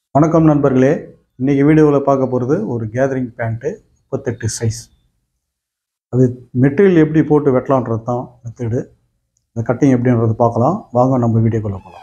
வணக்கம் நண்பர்களே இன்றைக்கி வீடியோவில் பார்க்க போகிறது ஒரு கேதரிங் பேண்ட்டு முப்பத்தெட்டு சைஸ் அது மெட்டீரியல் எப்படி போட்டு வெட்டலான்றது தான் மெத்தடு இந்த கட்டிங் எப்படின்றது பார்க்கலாம் வாங்க நம்ம வீடியோக்குள்ளே போகலாம்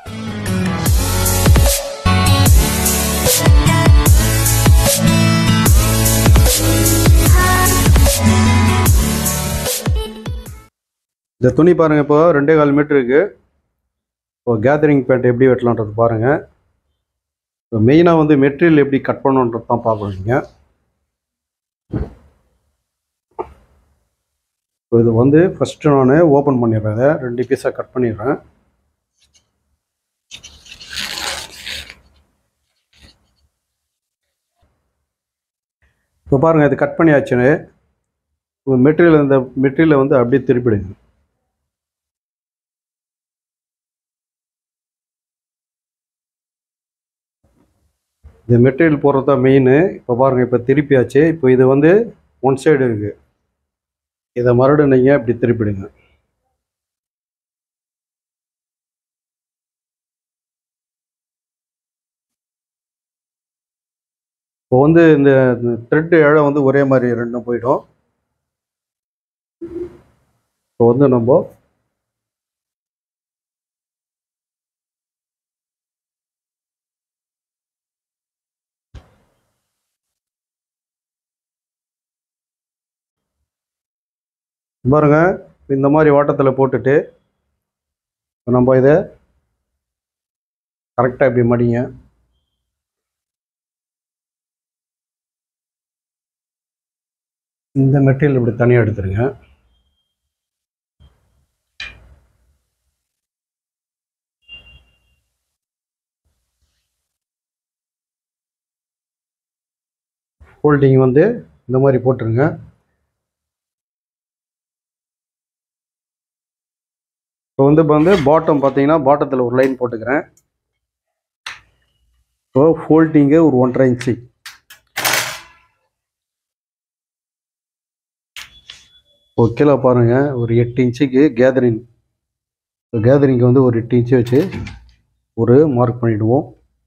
இந்த துணி பாருங்கள் இப்போ ரெண்டே கால் மீட்டர் இருக்கு இப்போ கேதரிங் பேண்ட் எப்படி வெட்டலான்றது பாருங்கள் இப்போ மெயினாக வந்து மெட்டீரியல் எப்படி கட் பண்ணணுன்றது தான் பார்க்குறீங்க இப்போ இது வந்து ஃபஸ்ட்டு நான் ஓப்பன் பண்ணிடுறேன் இதை ரெண்டு பீஸாக கட் பண்ணிடுறேன் இப்போ பாருங்கள் இது கட் பண்ணியாச்சுன்னு இப்போ மெட்டீரியல் இந்த மெட்டீரியலை வந்து அப்படியே திருப்பிடுங்க இந்த மெட்டீரியல் போடுறது தான் மெயின் இப்போ பாருங்கள் இப்போ திருப்பியாச்சு இப்போ இது வந்து ஒன் சைடு இருக்குது இதை மறுபடியும் நீங்கள் இப்படி திருப்பிடுங்க இப்போ வந்து இந்த த்ரெட்டு இழை வந்து ஒரே மாதிரி ரெண்டும் போயிடும் இப்போ வந்து நம்ம பாருங்க இந்த மாதிரி ஓட்டத்தில் போட்டுட்டு இப்ப நம்ம இதை கரெக்டாக இப்படி மடிங்க இந்த மெட்டீரியல் இப்படி தனியாக எடுத்துருங்க ஃபோல்டிங் வந்து இந்த மாதிரி போட்டுருங்க இப்போ வந்து இப்போ வந்து பாட்டம் பார்த்தீங்கன்னா பாட்டத்தில் ஒரு லைன் போட்டுக்கிறேன் இப்போ ஃபோல்டிங்கு ஒரு ஒன்றரை இன்ச்சு இப்போ கீழே பாருங்கள் ஒரு எட்டு இன்ச்சுக்கு கேதரிங் கேதரிங்க்கு வந்து ஒரு எட்டு இன்ச்சு வச்சு ஒரு மார்க் பண்ணிவிடுவோம்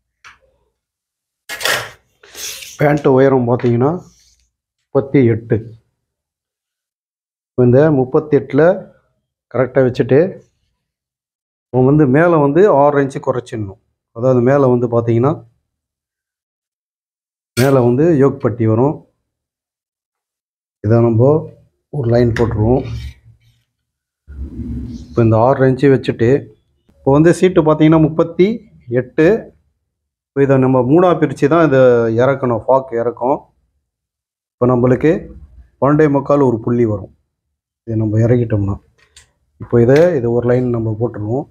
பேண்ட்டு உயரம் பார்த்தீங்கன்னா முப்பத்தி எட்டு இப்போ இந்த முப்பத்தி எட்டில் கரெக்டாக வச்சுட்டு இப்போ வந்து மேலே வந்து ஆறு இன்ச்சு குறைச்சிடணும் அதாவது மேலே வந்து பார்த்தீங்கன்னா மேலே வந்து யோக் பட்டி வரும் இதை நம்ம ஒரு லைன் போட்டுருவோம் இப்போ இந்த ஆறு இன்ச்சு வச்சுட்டு இப்போ வந்து சீட்டு பார்த்தீங்கன்னா முப்பத்தி எட்டு இப்போ இதை நம்ம மூணாக பிரித்து தான் இதை இறக்கணும் ஃபாக் இறக்கும் இப்போ நம்மளுக்கு பன்னெண்டே முக்கால் ஒரு புள்ளி வரும் இதை நம்ம இறக்கிட்டோம்னா இப்போ இதை இது ஒரு லைன் நம்ம போட்டுருவோம்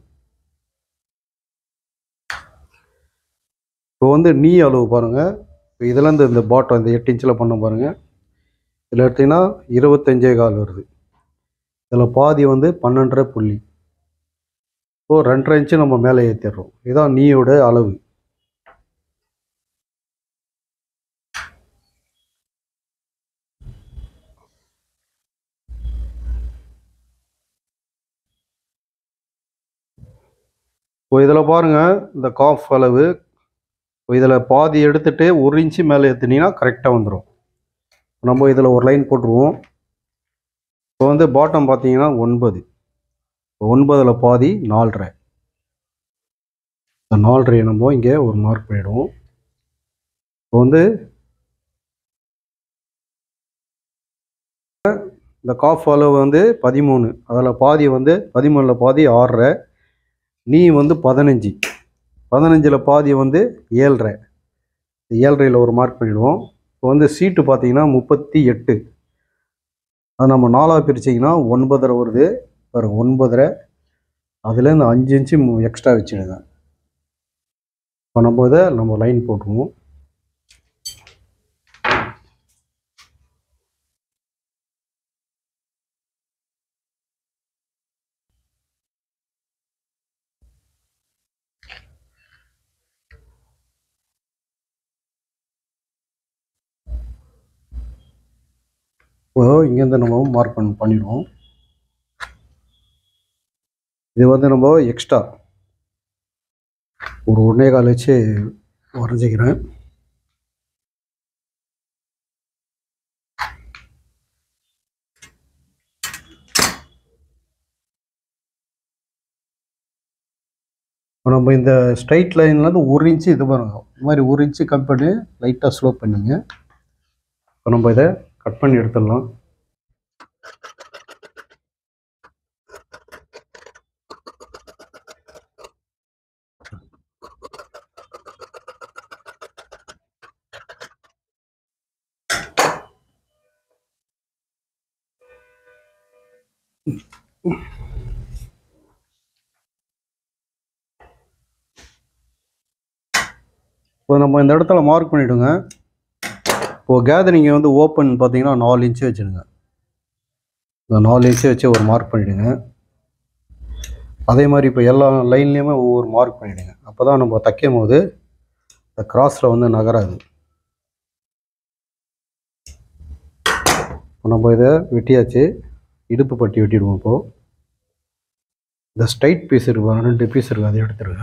இப்போ வந்து நீ அளவு பாருங்கள் இப்போ இதுலேருந்து இந்த பாட்டம் இந்த எட்டு இன்ச்சில் பண்ண பாருங்கள் இதில் எடுத்திங்கன்னா இருபத்தஞ்சே கால் வருது இதில் பாதி வந்து பன்னெண்டரை புள்ளி இப்போ ரெண்டரை இன்ச்சு நம்ம மேலே ஏற்றிடுறோம் இதுதான் நீயோட அளவு இப்போ இதில் பாருங்கள் இந்த காஃப் அளவு இப்போ இதில் பாதி எடுத்துட்டு ஒரு இன்ச்சு மேலே ஏற்றுனீங்கன்னா கரெக்டாக வந்துடும் நம்ம இதில் ஒரு லைன் போட்டுருவோம் இப்போ வந்து பாட்டம் பார்த்தீங்கன்னா ஒன்பது இப்போ ஒன்பதில் பாதி நாலரை இந்த நாலரையை நம்ம இங்கே ஒரு மார்க் பண்ணிவிடுவோம் இப்போ வந்து இந்த காஃப் அளவு வந்து பதிமூணு அதில் பாதி வந்து பதிமூணில் பாதி ஆறரை நீ வந்து பதினஞ்சு பதினஞ்சில் பாதி வந்து ஏழ்ரை ஏழ்ரையில் ஒரு மார்க் பண்ணிவிடுவோம் இப்போ வந்து சீட்டு பார்த்தீங்கன்னா முப்பத்தி எட்டு அது நம்ம நாலாக பிரிச்சிங்கன்னா ஒன்பதரை வருது பாருங்க ஒன்பதரை அதில் இந்த அஞ்சு இன்ச்சு எக்ஸ்ட்ரா வச்சுடுங்க இப்போ நம்ம இதை நம்ம லைன் போட்டுருவோம் இப்போ இங்கேருந்து நம்ம மார்க் பண்ண பண்ணிடுவோம் இது வந்து நம்ம எக்ஸ்ட்ரா ஒரு ஒன்றே கால் வச்சு வரைஞ்சிக்கிறேன் இப்போ நம்ம இந்த ஸ்ட்ரைட் லைன்லேருந்து ஒரு இன்ச்சு இது பாருங்க இந்த மாதிரி ஒரு இன்ச்சு கட் பண்ணி லைட்டாக ஸ்லோ பண்ணிங்க இப்போ நம்ம இதை கட் பண்ணி எடுத்துடலாம் இப்போ நம்ம இந்த இடத்துல மார்க் பண்ணிவிடுங்க இப்போது கேதரிங்கை வந்து ஓப்பன் பார்த்தீங்கன்னா நாலு இன்ச்சு வச்சுடுங்க இந்த நாலு இன்ச்சு வச்சு ஒரு மார்க் பண்ணிவிடுங்க அதே மாதிரி இப்போ எல்லா லைன்லேயுமே ஒவ்வொரு மார்க் பண்ணிவிடுங்க அப்போ தான் நம்ம தைக்கும் போது இந்த கிராஸில் வந்து நகராது இப்போ நம்ம இதை வெட்டியாச்சு இடுப்பு பட்டி வெட்டிடுவோம் இப்போது இந்த ஸ்ட்ரைட் பீஸ் இருக்கு பாருங்க, ரெண்டு பீஸ் இருக்குது அதை எடுத்துருங்க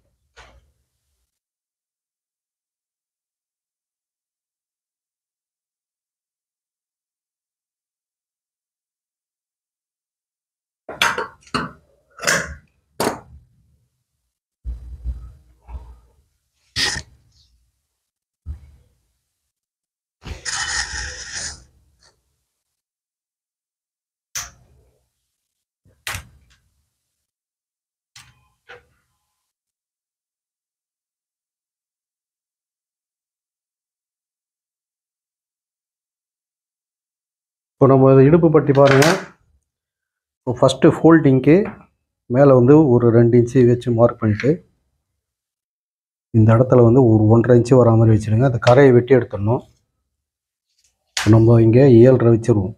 இப்போ நம்ம இதை இடுப்பு பட்டி பாருங்கள் இப்போ ஃபஸ்ட்டு ஃபோல்டிங்க்கு மேலே வந்து ஒரு ரெண்டு இன்ச்சு வச்சு மார்க் பண்ணிவிட்டு இந்த இடத்துல வந்து ஒரு ஒன்றரை இன்ச்சு வரா மாதிரி வச்சுடுங்க அந்த கரையை வெட்டி எடுத்துடணும் இப்போ நம்ம இங்கே ஏழரை வச்சிருவோம்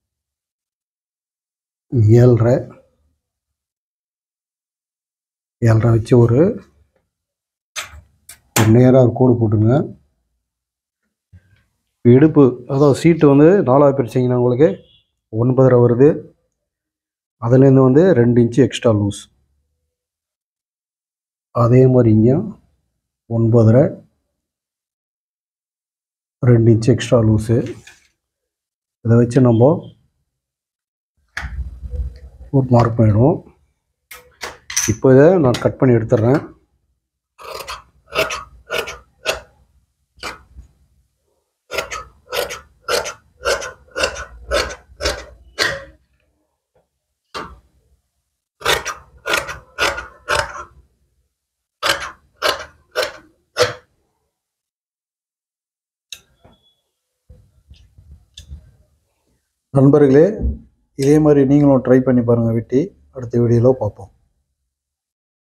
ஏழரை ஏழரை வச்சு ஒரு நேராக ஒரு கோடு போட்டுங்க இடுப்பு அதாவது சீட்டு வந்து நாலாவது பிரிச்சிங்கன்னா உங்களுக்கு ஒன்பதரை வருது அதுலேருந்து வந்து ரெண்டு இன்ச்சு எக்ஸ்ட்ரா லூஸ் அதே மாதிரி இங்கேயும் ஒன்பதரை ரெண்டு இன்ச்சு எக்ஸ்ட்ரா லூஸு இதை வச்சு நம்ம ஒரு மார்க் பண்ணிடுவோம் இப்போ இதை நான் கட் பண்ணி எடுத்துடுறேன் நண்பர்களே இதே மாதிரி நீங்களும் ட்ரை பண்ணி பாருங்கள் வெட்டி அடுத்த வீடியோவில் பார்ப்போம்